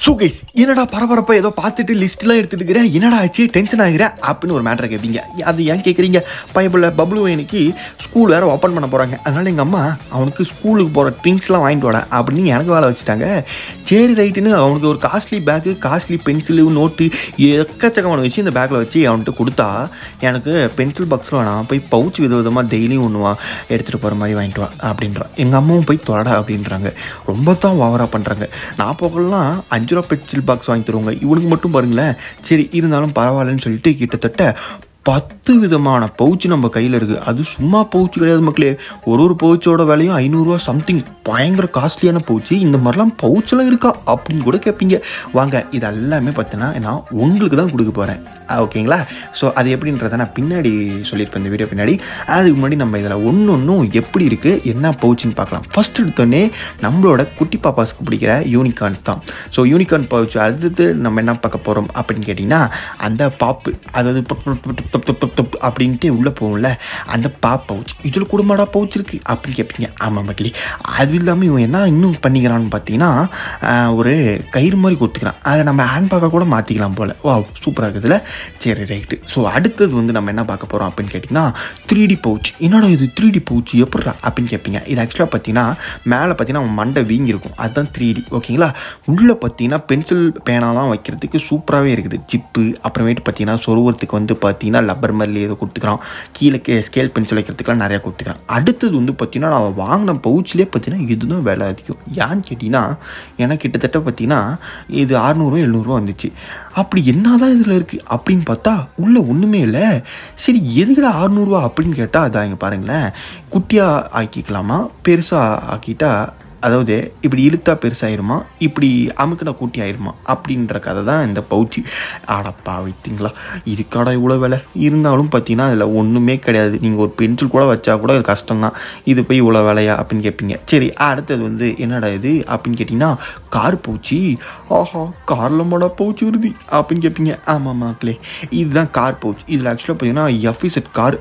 so guys என்னடா பரபரப்பாக ஏதோ பார்த்துட்டு லிஸ்ட்லாம் எடுத்துட்டு இருக்கிற என்னடா ஆச்சு டென்ஷன் ஆகிற அப்படின்னு ஒரு மேட்டரை கேட்பீங்க அது ஏன் கேட்குறீங்க பைபிளில் பப்ளு எனக்கு ஸ்கூல் வேறு ஓப்பன் பண்ண போகிறாங்க அதனால எங்கள் அம்மா அவனுக்கு ஸ்கூலுக்கு போகிற ட்ரிங்க்ஸ்லாம் வாங்கிட்டு வாடா அப்படின்னு எனக்கு வேலை வச்சுட்டாங்க சரி ரைட்டுன்னு அவனுக்கு ஒரு costly bag costly pencil note எக்கச்சக்கமான வச்சு இந்த பேக்கில் வச்சு அவன்கிட்ட கொடுத்தா எனக்கு பென்சில் பாக்ஸில் வேணாம் போய் பவுச் வித விதமாக டெய்லியும் ஒன்று வா எடுத்துகிட்டு போகிற மாதிரி வாங்கிட்டு வா அப்படின்றான் எங்கள் அம்மாவும் போய் தொடடா அப்படின்றாங்க ரொம்ப தான் ஓவராக பண்ணுறாங்க நான் போகலாம் அஞ்சு ரூபா பென்சில் பாக்ஸ் வாங்கி தருவாங்க இவனுக்கு மட்டும் பாருங்களேன் சரி இருந்தாலும் பரவாயில்லன்னு சொல்லிட்டு கிட்டத்தட்ட பத்து விதமான பவுச் நம்ம கையில் இருக்குது அது சும்மா பவுச் கிடையாது மக்களே ஒரு ஒரு பவுச்சோட விலையும் ஐநூறுரூவா சம்திங் பயங்கர காஸ்ட்லியான பவுச்சு இந்த மாதிரிலாம் பவுச்செல்லாம் இருக்கா அப்படின்னு கூட கேட்பீங்க வாங்க இது எல்லாமே பார்த்தீங்கன்னா நான் உங்களுக்கு தான் கொடுக்க போகிறேன் ஓகேங்களா ஸோ அது எப்படின்றத நான் பின்னாடி சொல்லியிருப்பேன் இந்த வீடியோ பின்னாடி அதுக்கு முன்னாடி நம்ம இதில் ஒன்று ஒன்றும் எப்படி இருக்குது என்ன பவுச்சுன்னு பார்க்கலாம் ஃபஸ்ட் எடுத்தோடனே நம்மளோட குட்டி பாப்பாஸ்க்கு பிடிக்கிற யூனிகார்ன்ஸ் தான் ஸோ யூனிகார்ன் பவுச் அடுத்தது நம்ம என்ன பார்க்க போகிறோம் அப்படின்னு கேட்டிங்கன்னா அந்த பாப்பு அதாவது பப் பப் பப் பப் பப் பப் பப் அப்படின்ட்டு உள்ளே போகும்ல அந்த பாப் பவுச் இதில் கூடமாடா பவுச் இருக்குது அப்படின்னு கேட்பீங்க ஆமாம் மக்களே அது இல்லாமல் இவன் என்ன இன்னும் பண்ணிக்கிறான்னு பார்த்தீங்கன்னா ஆஹ், ஒரு கயிறு மாதிரி கொடுத்துக்கிறான் அதை நம்ம ஹேண்ட் பேக்கை கூட மாற்றிக்கலாம் போல் வா சூப்பராக இருக்குதுல்ல சரி ரைட்டு ஸோ அடுத்தது வந்து நம்ம என்ன பார்க்க போகிறோம் அப்படின்னு கேட்டிங்கன்னா த்ரீ டி பவுச் என்னடா இது த்ரீ டி பவுச் எப்பட்றா அப்படின்னு கேட்பீங்க இது ஆக்சுவலாக பார்த்தீங்கன்னா மேலே பார்த்தீங்கன்னா அவன் மண்டை வீங்கி இருக்கும் அதுதான் த்ரீ டி ஓகேங்களா உள்ளே பார்த்தீங்கன்னா பென்சில் பேனாலாம் வைக்கிறதுக்கு சூப்பராகவே இருக்குது சிப்பு அப்புறமேட்டு பார்த்தீங்கன்னா சொருவத்துக்கு வந்து பார்த்தீங்கன்னா லப்பர் மாதிரி ஏதோ கொடுத்துக்கிறான் கீழே கே ஸ்கேல் பென்சில் வைக்கிறதுக்குலாம் நிறையா கொடுத்துக்கிறான் அடுத்தது வந்து பார்த்தீங்கன்னா நான் வாங்கின பவுச்லேயே பார்த்தீங்கன்னா இதுதான் விலை அதிகம் ஏன்னு கேட்டிங்கன்னா எனக்கு கிட்டத்தட்ட பார்த்தீங்கன்னா இது அறநூறுவா எழுநூறுவா வந்துச்சு அப்படி என்னதான் இதில் இருக்குது அப்படின்னு பார்த்தா உள்ளே ஒன்றுமே இல்லை சரி எதுக்குடா அறநூறுவா அப்படின்னு கேட்டால் அதான் இங்கே பாருங்களேன் குட்டியாக ஆக்கிக்கலாமா பெருசாக ஆக்கிட்டா அதாவது இப்படி இழுத்தா பெருசாயிருமா இப்படி அமுக்கின கூட்டி ஆயிருமா அப்படின்ற கதை தான் இந்த பவுச்சு ஆடப்பா வைத்தீங்களா இதுக்காடா இவ்வளோ விலை இருந்தாலும் பார்த்தீங்கன்னா அதில் ஒன்றுமே கிடையாது நீங்கள் ஒரு பென்சில் கூட வச்சா கூட அது கஷ்டம்தான் இது போய் இவ்வளோ விலையா அப்படின்னு கேட்பீங்க சரி அடுத்தது வந்து என்னடா இது அப்படின்னு கேட்டிங்கன்னா கார் பவுச்சு ஆஹா காரில் மோட பவுச்சு வருது அப்படின்னு கேட்பீங்க ஆமாம் மக்களே இதுதான் கார் பவுச் இதில் ஆக்சுவலாக பார்த்தீங்கன்னா FZ car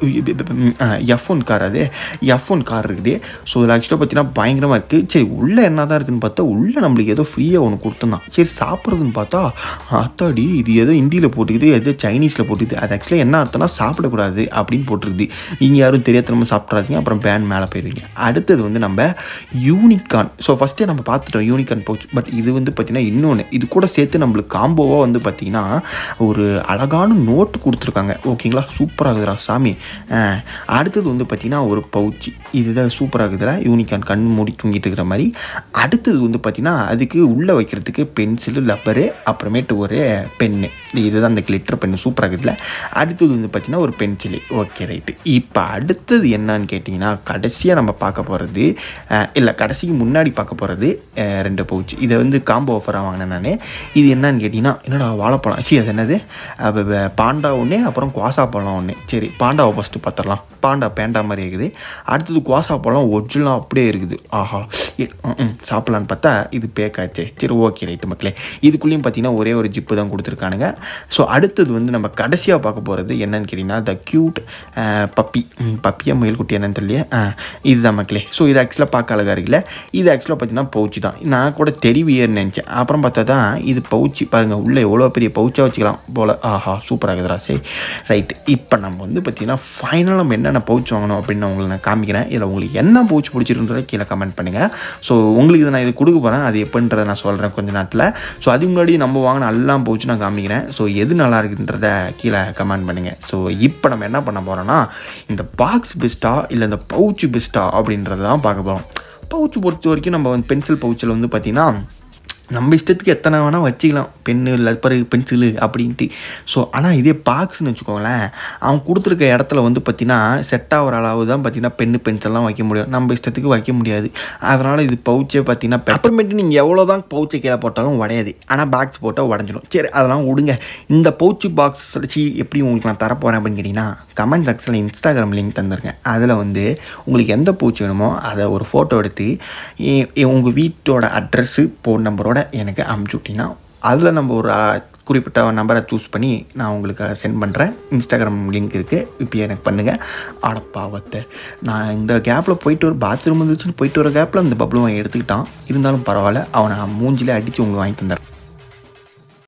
F one car அது எஃப் ஒன் கார் இருக்குது ஸோ இதில் ஆக்சுவலாக பார்த்தீங்கன்னா பயங்கரமாக இருக்குது சரி உள்ளே என்ன தான் இருக்குன்னு பார்த்தா உள்ளே நம்மளுக்கு ஏதோ ஃப்ரீயாக ஒன்று கொடுத்துருந்தான் சரி சாப்பிட்றதுன்னு பார்த்தா அத்தாடி இது ஏதோ ஹிந்தியில் போட்டுக்குது ஏதோ சைனீஸில் போட்டுக்குது அது ஆக்சுவலாக என்ன அர்த்தம்னா சாப்பிடக்கூடாது அப்படின்னு போட்டிருக்குது நீங்கள் யாரும் தெரியாதனமா சாப்பிட்றாதீங்க அப்புறம் பேன் மேலே போயிருவீங்க அடுத்தது வந்து நம்ம யூனிகான் ஸோ ஃபஸ்ட்டே நம்ம பார்த்துட்டோம் யூனிகான் பவுச் பட் இது வந்து பார்த்திங்கன்னா இன்னொன்று இது கூட சேர்த்து நம்மளுக்கு காம்போவாக வந்து பார்த்திங்கன்னா ஒரு அழகான நோட்டு கொடுத்துருக்காங்க ஓகேங்களா சூப்பராக இருக்குதுடா சாமி அஹ், அடுத்தது வந்து பார்த்திங்கன்னா ஒரு பவுச்சு இதுதான் சூப்பராக இருக்குதுடா யூனிகான் கண் மூடி தூங்கிட்டு இருக்கிற மாதிரி அடுத்தது வந்து பார்த்திங்கன்னா அதுக்கு உள்ளே வைக்கிறதுக்கு பென்சிலு லப்பரு அப்புறமேட்டு ஒரு பென்னு இதுதான் அந்த கிளிட்டர் பென்னு சூப்பராக இருக்குதுல அடுத்தது வந்து பார்த்திங்கன்னா ஒரு பென்சிலு ஓகே ரைட்டு இப்போ அடுத்தது என்னன்னு கேட்டிங்கன்னா கடைசியாக நம்ம பார்க்க போகிறது இல்லை கடைசிக்கு முன்னாடி பார்க்க போகிறது ரெண்டு பவுச் இதை வந்து காம்போ ஆஃபராக வாங்கினேன் நான் இது என்னன்னு கேட்டிங்கன்னா என்னடா வாழைப்பழம் சரி அது என்னது அப்ப, வ- பாண்டா ஒன்று அப்புறம் குவாசா பழம் ஒன்று சரி பாண்டாவை ஃபஸ்ட்டு பார்த்துடலாம் பாண்டா பேண்டா மாதிரி இருக்குது அடுத்தது குவாசா பழம் ஒரிஜினலாக அப்படியே இருக்குது ஆஹா ஏ, ம், ம், சாப்பிட்லான்னு பார்த்தா இது பேக்காச்சே சரி ஓகே ரைட்டு மக்களே இதுக்குள்ளேயும் பார்த்தீங்கன்னா ஒரே ஒரு ஜிப்பு தான் கொடுத்துருக்கானுங்க ஸோ அடுத்தது வந்து நம்ம கடைசியாக பார்க்க போகிறது என்னன்னு கேட்டிங்கன்னா த க்யூட் பப்பி பப்பியா முயல்குட்டி என்னன்னு தெரியல இதுதான் மக்களே ஸோ இது ஆக்சுவலாக பார்க்க அழகாக இருக்குல்ல இது ஆக்சுவலாக பார்த்தீங்கன்னா பவுச்சு தான் நான் கூட தெரிவியர்னு நினச்சேன் அப்புறம் பார்த்தா தான் இது பவுச்சு பாருங்கள் உள்ளே எவ்வளோ பெரிய பவுச்சாக வச்சுக்கலாம் போல் ஆஹா சூப்பராக இருக்குதுடா சரி ரைட்டு இப்போ நம்ம வந்து பார்த்தீங்கன்னா ஃபைனலாக நம்ம என்னென்ன பவுச் வாங்கணும் அப்படின்னு நான் உங்களுக்கு நான் காமிக்கிறேன் இதில் உங்களுக்கு என்ன பவுச் பிடிச்சிருன்றதை கீழே கமெண்ட் பண்ணுங்கள் ஸோ உங்களுக்கு இதை நான் இது கொடுக்க போகிறேன் அது எப்படின்றத நான் சொல்கிறேன் கொஞ்ச நேரத்தில் ஸோ அதுக்கு முன்னாடி நம்ம வாங்கின எல்லாம் பவுச் நான் காமிக்கிறேன் ஸோ எது நல்லா இருக்குன்றத கீழே கமெண்ட் பண்ணுங்கள் ஸோ இப்போ நம்ம என்ன பண்ண போகிறோன்னா இந்த பாக்ஸ் பெஸ்ட்டா இல்லை இந்த பவுச் பெஸ்ட்டா அப்படின்றத தான் பார்க்க போகிறோம் பவுச் பொறுத்த வரைக்கும் நம்ம வந்து பென்சில் பவுச்சில் வந்து பார்த்திங்கன்னா நம்ம இஷ்டத்துக்கு எத்தனை வேணால் வச்சுக்கலாம் பென்னு லப்பரு பென்சிலு அப்படின்ட்டு ஸோ ஆனால் இதே பாக்ஸ்னு வச்சுக்கோங்களேன் அவன் கொடுத்துருக்க இடத்துல வந்து பார்த்தீங்கன்னா செட் ஆகிற அளவு தான் பார்த்தீங்கன்னா பென்னு பென்சில்லாம் வைக்க முடியும் நம்ம இஷ்டத்துக்கு வைக்க முடியாது அதனால் இது பவுச்சே பார்த்தீங்கன்னா அப்புறமேட்டு நீங்கள் எவ்வளோ தான் பவுச்சை கீழே போட்டாலும் உடையாது ஆனால் பாக்ஸ் போட்டால் உடஞ்சிடும் சரி அதெல்லாம் விடுங்க இந்த பவுச்சு பாக்ஸ் வச்சு எப்படி உங்களுக்கு நான் தரப்போகிறேன் அப்படின்னு கேட்டிங்கன்னா கமெண்ட் செக்ஷனில் இன்ஸ்டாகிராம் லிங்க் தந்துருங்க அதில் வந்து உங்களுக்கு எந்த பூச்சி வேணுமோ அதை ஒரு ஃபோட்டோ எடுத்து உங்கள் வீட்டோட அட்ரஸ்ஸு ஃபோன் நம்பரோட எனக்கு அமுச்சு விட்டிங்கன்னா அதில் நம்ம ஒரு அஹ், குறிப்பிட்ட நம்பரை சூஸ் பண்ணி நான் உங்களுக்கு சென்ட் பண்ணுறேன் இன்ஸ்டாகிராம் லிங்க் இருக்குது இப்போ எனக்கு பண்ணுங்கள் ஆடப்பாவத்தை நான் இந்த கேப்பில் போயிட்டு ஒரு பாத்ரூம் இருந்துச்சுன்னு போயிட்டு வர கேப்பில் இந்த பப்ளுவன் எடுத்துக்கிட்டான் இருந்தாலும் பரவாயில்ல அவனை மூஞ்சிலே அடித்து உங்களுக்கு வாங்கி தந்துடுறேன்